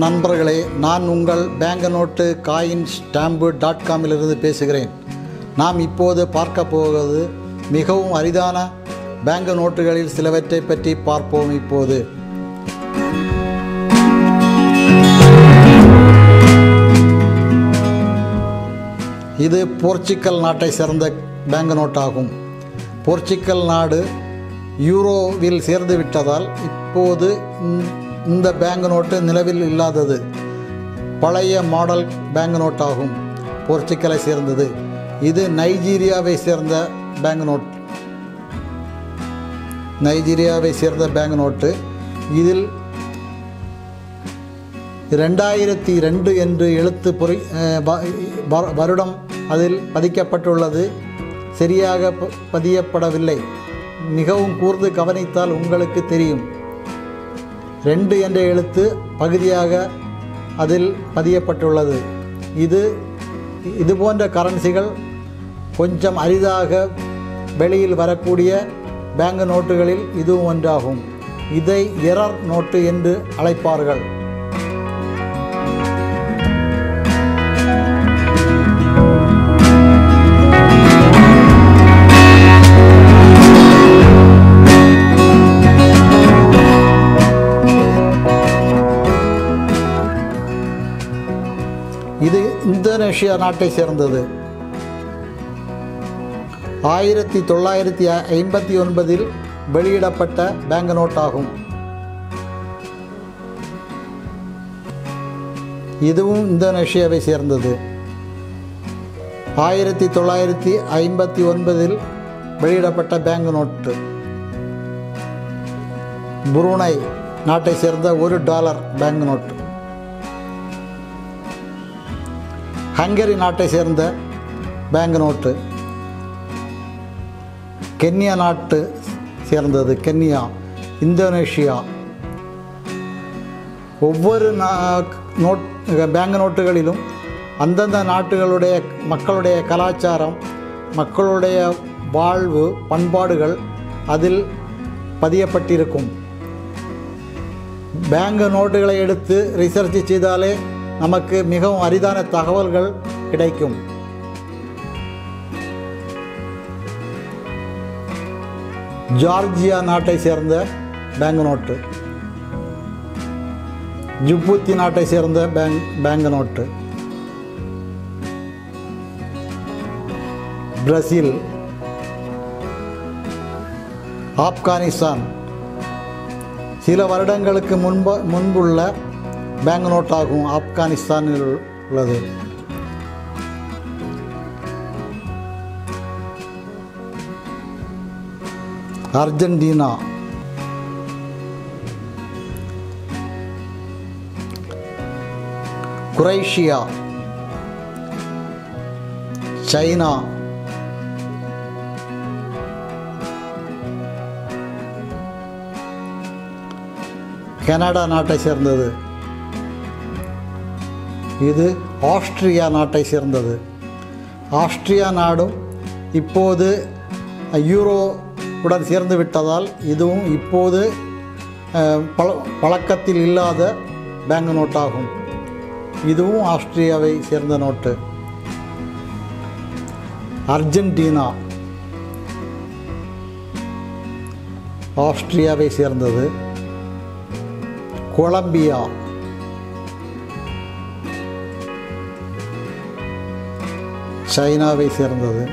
நண்பர்களே நான் உங்கள் bank note coin stamp dot காமிலிருந்து பேசுகிறேன் நாம் இப்போது பார்க்க போவது மிகவும் அரிதான பேங்க் நோட்டுகளில் சிலவற்றை பற்றி பார்ப்போம் இப்போது இது போர்ச்சுக்கல் நாட்டை சேர்ந்த பேங்க் நோட்டாகும் போர்ச்சுக்கல் நாடு யூரோவில் சேர்ந்து விட்டதால் இப்போது இந்த- இந்த பேங்க் நோட்டு நிலவில் இல்லாதது பழைய மாடல் பேங்க் நோட்டாகும் போர்ச்சுக்கலை சேர்ந்தது இது நைஜீரியாவை சேர்ந்த பேங்க் நோட் நைஜீரியாவை சேர்ந்த பேங்க் நோட்டு இதில் ரெண்டாயிரத்தி ரெண்டு என்று எழுத்து பொறி அஹ், வ- வ- வருடம் அதில் பதிக்கப்பட்டுள்ளது சரியாக ப- பதியப்படவில்லை மிகவும் கூர்ந்து கவனித்தால் உங்களுக்கு தெரியும் ரெண்டு என்ற எழுத்து பகுதியாக அதில் பதியப்பட்டுள்ளது இது இது போன்ற கரன்சிகள் கொஞ்சம் அரிதாக வெளியில் வரக்கூடிய பேங்க் நோட்டுகளில் இதுவும் ஒன்றாகும் இதை எரர் நோட்டு என்று அழைப்பார்கள் இது இந்தோனேஷியா நாட்டை சேர்ந்தது ஆயிரத்தி தொள்ளாயிரத்தி ஐம்பத்தி ஒன்பதில் வெளியிடப்பட்ட பேங்க் நோட் ஆகும் இதுவும் இந்தோனேஷியாவை சேர்ந்தது ஆயிரத்தி தொள்ளாயிரத்தி ஐம்பத்தி ஒன்பதில் வெளியிடப்பட்ட பேங்க் நோட்டு புருனை நாட்டை சேர்ந்த ஒரு டாலர் பேங்க் நோட்டு ஹங்கரி நாட்டை சேர்ந்த பேங்க் நோட்டு கென்யா நாட்டு சேர்ந்தது கென்யா இந்தோனேஷியா ஒவ்வொரு நா- நோட் பேங்க் நோட்டுகளிலும் அந்தந்த நாட்டுகளுடைய மக்களுடைய கலாச்சாரம் மக்களுடைய வாழ்வு பண்பாடுகள் அதில் பதியப்பட்டிருக்கும் பேங்க் நோட்டுகளை எடுத்து ரிசர்ச் செய்தாலே நமக்கு மிகவும் அரிதான தகவல்கள் கிடைக்கும் ஜார்ஜியா நாட்டை சேர்ந்த பேங்க் நோட்டு ஜிபூத்தி நாட்டை சேர்ந்த bank bank note Brazil Afghanistan சில வருடங்களுக்கு முன்பு முன்புள்ள பேங்க் நோட்டாகும் ஆப்கானிஸ்தானில் உள்ளது அர்ஜென்டினா குரேஷியா சைனா கனடா நாட்டை சேர்ந்தது இது ஆஸ்திரியா நாட்டை சேர்ந்தது ஆஸ்திரியா நாடும் இப்போது யூரோ உடன் சேர்ந்து விட்டதால் இதுவும் இப்போது அஹ், பழ பழக்கத்தில் இல்லாத பேங்க் நோட்டாகும் இதுவும் ஆஸ்திரியாவை சேர்ந்த நோட்டு அர்ஜென்டினா ஆஸ்திரியாவை சேர்ந்தது கொலம்பியா சைனாவை சேர்ந்தது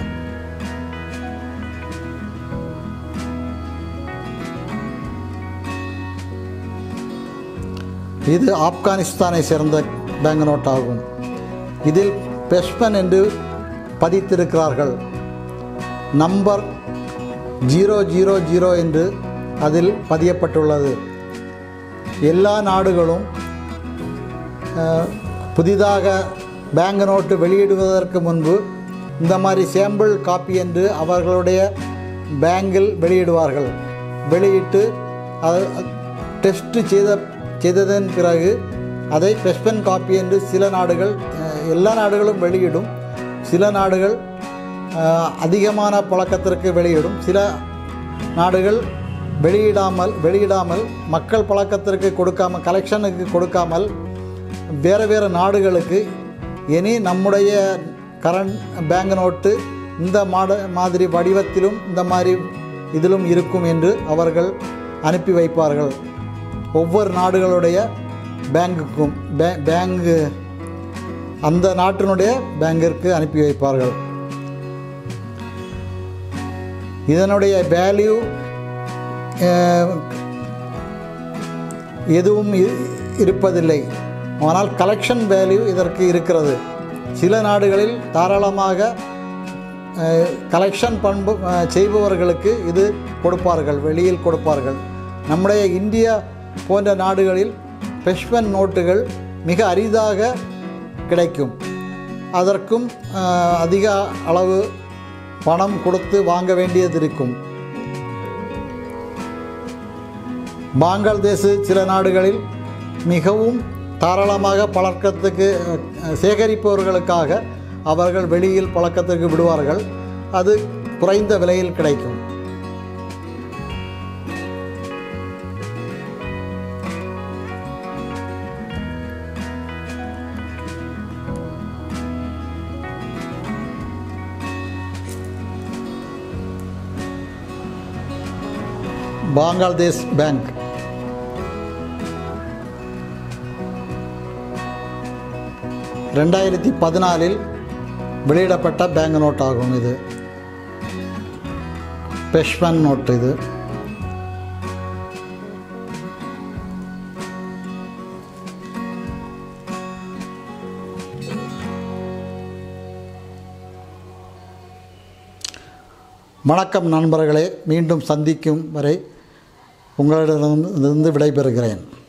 இது ஆப்கானிஸ்தானை சேர்ந்த பேங்க் நோட் ஆகும் இதில் பெஸ்மன் என்று பதித்திருக்கிறார்கள் நம்பர் ஜீரோ ஜீரோ ஜீரோ என்று அதில் பதியப்பட்டுள்ளது எல்லா நாடுகளும் அஹ், புதிதாக பேங்க் நோட்டு வெளியிடுவதற்கு முன்பு இந்த மாதிரி சாம்பிள் காப்பி என்று அவர்களுடைய பேங்கில் வெளியிடுவார்கள் வெளியிட்டு அது டெஸ்ட் செய்த செய்ததன் பிறகு அதை பெஸ்பன் காப்பி என்று சில நாடுகள் அஹ், எல்லா நாடுகளும் வெளியிடும் சில நாடுகள் அஹ், அதிகமான பழக்கத்திற்கு வெளியிடும் சில நாடுகள் வெளியிடாமல் வெளியிடாமல் மக்கள் பழக்கத்திற்கு கொடுக்காமல் கலெக்ஷனுக்கு கொடுக்காமல் வேறு வேறு நாடுகளுக்கு இனி நம்முடைய கரண்ட் பேங்க் நோட்டு இந்த மாட மாதிரி வடிவத்திலும் இந்த மாதிரி இதிலும் இருக்கும் என்று அவர்கள் அனுப்பி வைப்பார்கள் ஒவ்வொரு நாடுகளுடைய பேங்குக்கும் பே பேங்கு அந்த நாட்டினுடைய பேங்கிற்கு அனுப்பி வைப்பார்கள் இதனுடைய வேல்யூ எதுவும் இ- இருப்பதில்லை ஆனால் கலெக்ஷன் வேல்யூ இதற்கு இருக்கிறது சில நாடுகளில் தாராளமாக கலெக்ஷன் பண்பு அஹ், செய்பவர்களுக்கு இது கொடுப்பார்கள் வெளியில் கொடுப்பார்கள் நம்முடைய இந்தியா போன்ற நாடுகளில் பெஷ்மன் நோட்டுகள் மிக அரிதாக கிடைக்கும் அதற்கும் அஹ், அதிக அளவு பணம் கொடுத்து வாங்க வேண்டியது இருக்கும் பாங்களாதேஷ் சில நாடுகளில் மிகவும் தாராளமாக பழக்கத்துக்கு அஹ், சேகரிப்பவர்களுக்காக அவர்கள் வெளியில் பழக்கத்துக்கு விடுவார்கள் அது குறைந்த விலையில் கிடைக்கும் பாங்களாதேஷ் பேங்க் ரெண்டாயிரத்தி பதினாலில் வெளியிடப்பட்ட பேங்க் நோட் ஆகும் இது பெஷ்மன் நோட் இது வணக்கம் நண்பர்களே மீண்டும் சந்திக்கும் வரை உங்களிடமிருந்து விடைபெறுகிறேன்